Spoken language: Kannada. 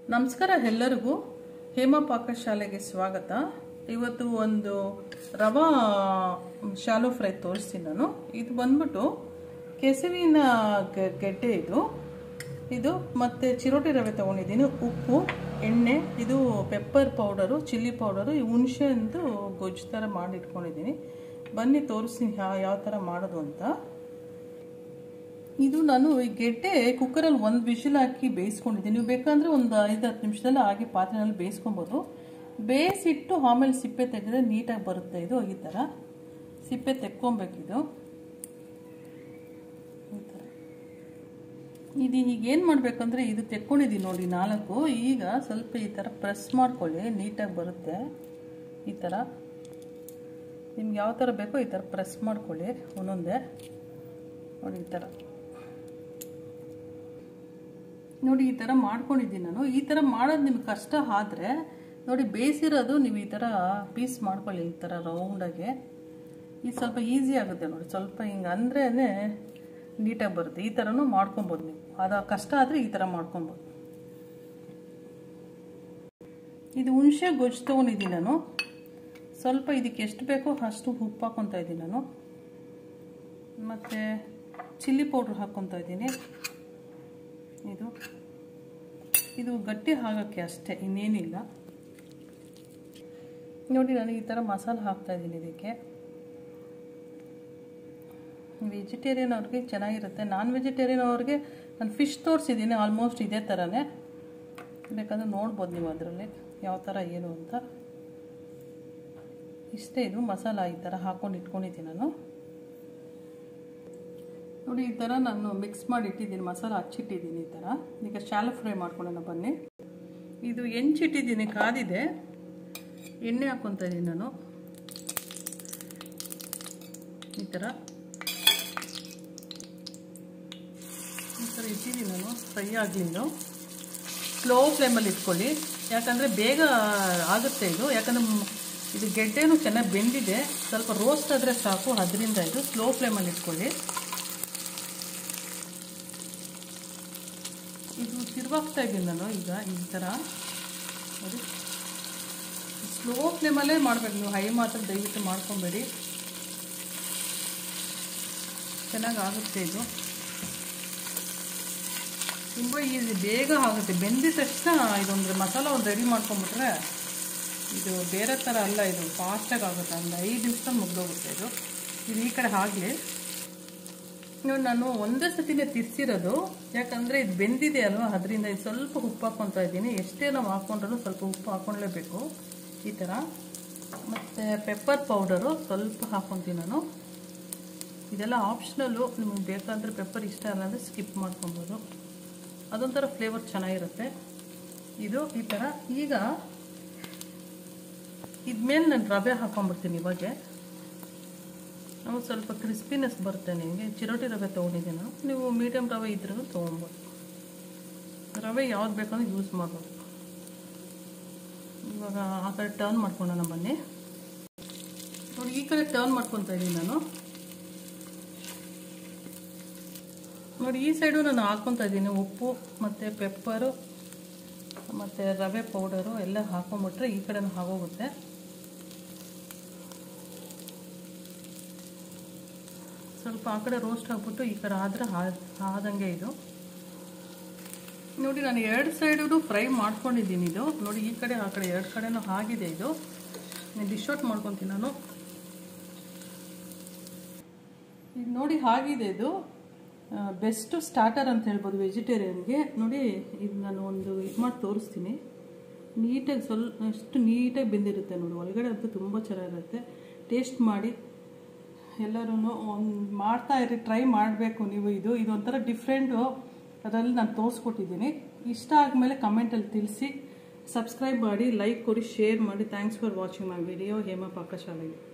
ನಮಸ್ಕಾರ ಎಲ್ಲರಿಗೂ ಹೇಮ ಪಾಕಶಾಲೆಗೆ ಸ್ವಾಗತ ಇವತ್ತು ಒಂದು ರವಾ ಶಾಲೋ ಫ್ರೈ ತೋರಿಸ್ತೀನಿ ನಾನು ಇದು ಬಂದ್ಬಿಟ್ಟು ಕೆಸುವಿನ ಗೆ- ಗೆಡ್ಡೆ ಇದು ಇದು ಮತ್ತೆ ಚಿರೋಟಿ ರವೆ ತಗೊಂಡಿದ್ದೀನಿ ಉಪ್ಪು ಎಣ್ಣೆ ಇದು ಪೆಪ್ಪರ್ ಪೌಡರು ಚಿಲ್ಲಿ ಪೌಡರು ಈ ಹುಣಸೆಂದು ಗೊಜ್ಜು ಥರ ಮಾಡಿ ಇಟ್ಕೊಂಡಿದ್ದೀನಿ ಬನ್ನಿ ತೋರಿಸ್ತೀನಿ ಯಾವ ಯಾವ ಥರ ಮಾಡೋದು ಅಂತ ಇದು ನಾನು ಈ ಗೆಡ್ಡೆ ಕುಕ್ಕರಲ್ಲಿ ಒಂದು ವಿಷಲ್ ಹಾಕಿ ಬೇಯಿಸ್ಕೊಂಡಿದ್ದೀನಿ ನೀವು ಬೇಕಂದ್ರೆ ಒಂದು ಐದು ಹತ್ತು ನಿಮಿಷದಲ್ಲಿ ಹಾಗೆ ಪಾತ್ರೆನಲ್ಲಿ ಬೇಯಿಸ್ಕೊಬೋದು ಬೇಯಿಸಿಟ್ಟು ಆಮೇಲೆ ಸಿಪ್ಪೆ ತೆಗೆದ್ರೆ ನೀಟಾಗಿ ಬರುತ್ತೆ ಇದು ಈ ಥರ ಸಿಪ್ಪೆ ತೆಕ್ಕೊಬೇಕಿದು ಈ ಥರ ಇದು ಈಗ ಏನು ಮಾಡಬೇಕಂದ್ರೆ ಇದು ತೆಕ್ಕೊಂಡಿದ್ದೀನಿ ನೋಡಿ ನಾಲ್ಕು ಈಗ ಸ್ವಲ್ಪ ಈ ಥರ ಪ್ರೆಸ್ ಮಾಡ್ಕೊಳ್ಳಿ ನೀಟಾಗಿ ಬರುತ್ತೆ ಈ ಥರ ನಿಮ್ಗೆ ಯಾವ ಥರ ಬೇಕೋ ಈ ಥರ ಪ್ರೆಸ್ ಮಾಡ್ಕೊಳ್ಳಿ ಒಂದೊಂದೇ ನೋಡಿ ಈ ಥರ ನೋಡಿ ಈ ಥರ ಮಾಡ್ಕೊಂಡಿದ್ದೀನಿ ನಾನು ಈ ಥರ ಮಾಡೋದು ನಿಮ್ಗೆ ಕಷ್ಟ ಆದರೆ ನೋಡಿ ಬೇಯಿಸಿರೋದು ನೀವು ಈ ಥರ ಪೀಸ್ ಮಾಡ್ಕೊಳ್ಳಿ ಈ ಥರ ರೌಂಡಾಗಿ ಇದು ಸ್ವಲ್ಪ ಈಸಿ ಆಗುತ್ತೆ ನೋಡಿ ಸ್ವಲ್ಪ ಹಿಂಗೆ ಅಂದ್ರೇ ನೀಟಾಗಿ ಬರುತ್ತೆ ಈ ಥರನೂ ಮಾಡ್ಕೊಬೋದು ನೀವು ಅದು ಕಷ್ಟ ಆದರೆ ಈ ಥರ ಮಾಡ್ಕೊಬೋದು ಇದು ಹುಣಸೆ ಗೊಜ್ಜು ತೊಗೊಂಡಿದ್ದೀನಿ ನಾನು ಸ್ವಲ್ಪ ಇದಕ್ಕೆ ಎಷ್ಟು ಬೇಕೋ ಅಷ್ಟು ಉಪ್ಪು ಹಾಕ್ಕೊತಾ ಇದ್ದೀನಿ ನಾನು ಮತ್ತು ಚಿಲ್ಲಿ ಪೌಡ್ರ್ ಹಾಕ್ಕೊತಾ ಇದ್ದೀನಿ ಇದು ಇದು ಗಟ್ಟಿ ಆಗೋಕ್ಕೆ ಅಷ್ಟೇ ಇನ್ನೇನಿಲ್ಲ ನೋಡಿ ನಾನು ಈ ಥರ ಮಸಾಲೆ ಹಾಕ್ತಾ ಇದ್ದೀನಿ ಇದಕ್ಕೆ ವೆಜಿಟೇರಿಯನ್ ಅವ್ರಿಗೆ ಚೆನ್ನಾಗಿರುತ್ತೆ ನಾನ್ ವೆಜಿಟೇರಿಯನ್ ಅವ್ರಿಗೆ ನಾನು ಫಿಶ್ ತೋರಿಸಿದ್ದೀನಿ ಆಲ್ಮೋಸ್ಟ್ ಇದೇ ಥರನೇ ಬೇಕಾದ್ರೆ ನೋಡ್ಬೋದು ನೀವು ಅದರಲ್ಲಿ ಯಾವ ಥರ ಏನು ಅಂತ ಇಷ್ಟೇ ಇದು ಮಸಾಲ ಈ ಥರ ಹಾಕ್ಕೊಂಡು ಇಟ್ಕೊಂಡಿದ್ದೀನಿ ನಾನು ನೋಡಿ ಈ ಥರ ನಾನು ಮಿಕ್ಸ್ ಮಾಡಿ ಇಟ್ಟಿದ್ದೀನಿ ಮಸಾಲ ಹಚ್ಚಿಟ್ಟಿದ್ದೀನಿ ಈ ಥರ ಈಗ ಶಾಲೋ ಫ್ರೈ ಮಾಡ್ಕೊಳ್ಳೋಣ ಬನ್ನಿ ಇದು ಹೆಂಚಿಟ್ಟಿದ್ದೀನಿ ಕಾದಿದೆ ಎಣ್ಣೆ ಹಾಕ್ಕೊತಾ ಇದ್ದೀನಿ ನಾನು ಈ ಥರ ಈ ಥರ ಇಟ್ಟಿದ್ದೀನಿ ನಾನು ಫ್ರೈ ಆಗಲಿಲ್ಲ ಸ್ಲೋ ಫ್ಲೇಮಲ್ಲಿ ಇಟ್ಕೊಳ್ಳಿ ಯಾಕಂದರೆ ಬೇಗ ಆಗುತ್ತೆ ಇದು ಯಾಕಂದರೆ ಇದು ಗೆಡ್ಡೆನೂ ಚೆನ್ನಾಗಿ ಬೆಂದಿದೆ ಸ್ವಲ್ಪ ರೋಸ್ಟ್ ಆದರೆ ಸಾಕು ಅದರಿಂದ ಇದು ಸ್ಲೋ ಫ್ಲೇಮಲ್ಲಿ ಇಟ್ಕೊಳ್ಳಿ ಇದು ತಿರುವಾಗ್ತಾ ಇದ್ದೀನಿ ನಾನು ಈಗ ಈ ಥರ ನೋಡಿ ಸ್ಲೋ ಫ್ಲೇಮಲ್ಲೇ ಮಾಡಬೇಕು ನೀವು ಹೈ ಮಾತ್ರ ದಯವಿಟ್ಟು ಮಾಡ್ಕೊಬೇಡಿ ಚೆನ್ನಾಗಿ ಆಗುತ್ತೆ ಇದು ತುಂಬ ಈಸಿ ಬೇಗ ಆಗುತ್ತೆ ಬೆಂದಿದ ತಕ್ಷಣ ಇದೊಂದು ಮಸಾಲ ಒಂದು ರೆಡಿ ಮಾಡ್ಕೊಂಬಿಟ್ರೆ ಇದು ಬೇರೆ ಥರ ಅಲ್ಲ ಇದು ಫಾಸ್ಟಾಗಿ ಆಗುತ್ತೆ ಒಂದು ಐದು ನಿಮಿಷದಲ್ಲಿ ಮುಗ್ದೋಗುತ್ತೆ ಇದು ಇದು ಈ ಕಡೆ ಆಗಲಿ ನೋಡಿ ನಾನು ಒಂದೇ ಸತಿನೇ ತಿರ್ಸಿರೋದು ಯಾಕಂದರೆ ಇದು ಬೆಂದಿದೆ ಅಲ್ವಾ ಅದರಿಂದ ಇದು ಸ್ವಲ್ಪ ಉಪ್ಪು ಹಾಕ್ಕೊತಾ ಇದ್ದೀನಿ ಎಷ್ಟೇ ನಾವು ಹಾಕ್ಕೊಂಡ್ರೂ ಸ್ವಲ್ಪ ಉಪ್ಪು ಹಾಕ್ಕೊಳ್ಳೇಬೇಕು ಈ ಥರ ಮತ್ತು ಪೆಪ್ಪರ್ ಪೌಡರು ಸ್ವಲ್ಪ ಹಾಕ್ಕೊತೀನಿ ನಾನು ಇದೆಲ್ಲ ಆಪ್ಷನಲ್ಲು ನಿಮಗೆ ಬೇಕಾದರೆ ಪೆಪ್ಪರ್ ಇಷ್ಟ ಇಲ್ಲ ಅಂದರೆ ಸ್ಕಿಪ್ ಮಾಡ್ಕೊಬೋದು ಅದೊಂಥರ ಫ್ಲೇವರ್ ಚೆನ್ನಾಗಿರುತ್ತೆ ಇದು ಈ ಥರ ಈಗ ಇದ್ಮೇಲೆ ನಾನು ರವೆ ಹಾಕ್ಕೊಂಬಿಡ್ತೀನಿ ಇವಾಗೆ ನಾವು ಸ್ವಲ್ಪ ಕ್ರಿಸ್ಪಿನೆಸ್ ಬರುತ್ತೆ ನಿಮಗೆ ಚಿರೋಟಿ ರವೆ ತೊಗೊಂಡಿದ್ದೀನಿ ನಾನು ನೀವು ಮೀಡಿಯಮ್ ರವೆ ಇದ್ರೂ ತೊಗೊಬೋದು ರವೆ ಯಾವ್ದು ಬೇಕಂದ್ರೆ ಯೂಸ್ ಮಾಡ್ಬೋದು ಇವಾಗ ಆ ಕಡೆ ಟರ್ನ್ ಮಾಡ್ಕೊಳ್ಳೋಣ ಬನ್ನಿ ನೋಡಿ ಈ ಕಡೆ ಟರ್ನ್ ಮಾಡ್ಕೊತಾ ಇದ್ದೀನಿ ನಾನು ನೋಡಿ ಈ ಸೈಡು ನಾನು ಹಾಕ್ಕೊತಾ ಇದ್ದೀನಿ ಉಪ್ಪು ಮತ್ತು ಪೆಪ್ಪರು ಮತ್ತು ರವೆ ಪೌಡರು ಎಲ್ಲ ಹಾಕೊಂಬಿಟ್ರೆ ಈ ಕಡೆನೂ ಆಗೋಗುತ್ತೆ ಸ್ವಲ್ಪ ಆ ಕಡೆ ರೋಸ್ಟ್ ಹಾಕ್ಬಿಟ್ಟು ಈ ಕಡೆ ಆದರೆ ಆದಂಗೆ ಇದು ನೋಡಿ ನಾನು ಎರಡು ಸೈಡು ಫ್ರೈ ಮಾಡ್ಕೊಂಡಿದ್ದೀನಿ ಇದು ನೋಡಿ ಈ ಕಡೆ ಆ ಕಡೆ ಎರಡು ಕಡೆನೂ ಆಗಿದೆ ಇದು ಡಿಶ್ ಔಟ್ ಮಾಡ್ಕೊತೀನಿ ನಾನು ಈಗ ನೋಡಿ ಆಗಿದೆ ಇದು ಬೆಸ್ಟ್ ಸ್ಟಾರ್ಟರ್ ಅಂತ ಹೇಳ್ಬೋದು ವೆಜಿಟೇರಿಯನ್ಗೆ ನೋಡಿ ಇದು ನಾನು ಒಂದು ಇದು ಮಾಡಿ ತೋರಿಸ್ತೀನಿ ನೀಟಾಗಿ ಸ್ವಲ್ಪ ಅಷ್ಟು ನೀಟಾಗಿ ಬೆಂದಿರುತ್ತೆ ನೋಡಿ ಒಳಗಡೆ ಅಂತೂ ತುಂಬ ಚೆನ್ನಾಗಿರುತ್ತೆ ಟೇಸ್ಟ್ ಮಾಡಿ ಎಲ್ಲರೂ ಒಂದು ಮಾಡ್ತಾ ಇರಿ ಟ್ರೈ ಮಾಡಬೇಕು ನೀವು ಇದು ಇದೊಂಥರ ಡಿಫ್ರೆಂಟು ಅದರಲ್ಲಿ ನಾನು ತೋರಿಸ್ಕೊಟ್ಟಿದ್ದೀನಿ ಇಷ್ಟ ಆದಮೇಲೆ ಕಮೆಂಟಲ್ಲಿ ತಿಳಿಸಿ ಸಬ್ಸ್ಕ್ರೈಬ್ ಮಾಡಿ ಲೈಕ್ ಕೊಡಿ ಶೇರ್ ಮಾಡಿ thanks for watching my video Hema ಪಾಕಶಾಲೆಗೆ